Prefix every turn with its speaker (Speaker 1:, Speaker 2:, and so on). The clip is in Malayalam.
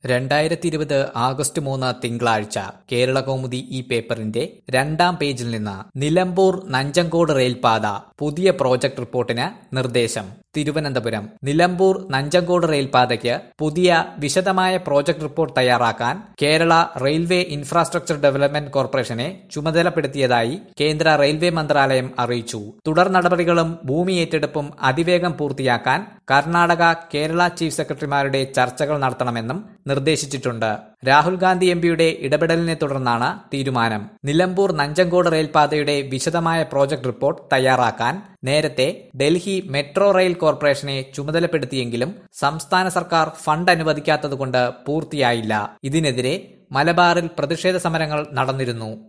Speaker 1: രണ്ടായിരത്തി ഇരുപത് ആഗസ്റ്റ് മൂന്ന് തിങ്കളാഴ്ച കേരള കൗമുദി ഈ പേപ്പറിന്റെ രണ്ടാം പേജിൽ നിന്ന് നിലമ്പൂർ നഞ്ചങ്കോട് റെയിൽപാത പുതിയ പ്രോജക്ട് റിപ്പോർട്ടിന് നിർദ്ദേശം തിരുവനന്തപുരം നിലമ്പൂർ നഞ്ചങ്കോട് റെയിൽപാതയ്ക്ക് പുതിയ വിശദമായ പ്രോജക്ട് റിപ്പോർട്ട് തയ്യാറാക്കാൻ കേരള റെയിൽവേ ഇൻഫ്രാസ്ട്രക്ചർ ഡെവലപ്മെന്റ് കോർപ്പറേഷനെ ചുമതലപ്പെടുത്തിയതായി കേന്ദ്ര റെയിൽവേ മന്ത്രാലയം അറിയിച്ചു തുടർ നടപടികളും ഭൂമി ഏറ്റെടുപ്പും അതിവേഗം പൂർത്തിയാക്കാൻ കർണാടക കേരള ചീഫ് സെക്രട്ടറിമാരുടെ ചർച്ചകൾ നടത്തണമെന്നും നിർദ്ദേശിച്ചിട്ടുണ്ട് രാഹുൽ ഗാന്ധി എംപിയുടെ ഇടപെടലിനെ തുടർന്നാണ് തീരുമാനം നിലമ്പൂർ നഞ്ചങ്കോട് റെയിൽപാതയുടെ വിശദമായ പ്രോജക്ട് റിപ്പോർട്ട് തയ്യാറാക്കാൻ നേരത്തെ ഡൽഹി മെട്രോ റെയിൽ കോർപ്പറേഷനെ ചുമതലപ്പെടുത്തിയെങ്കിലും സംസ്ഥാന സർക്കാർ ഫണ്ട് അനുവദിക്കാത്തതുകൊണ്ട് പൂർത്തിയായില്ല ഇതിനെതിരെ മലബാറിൽ പ്രതിഷേധ സമരങ്ങൾ നടന്നിരുന്നു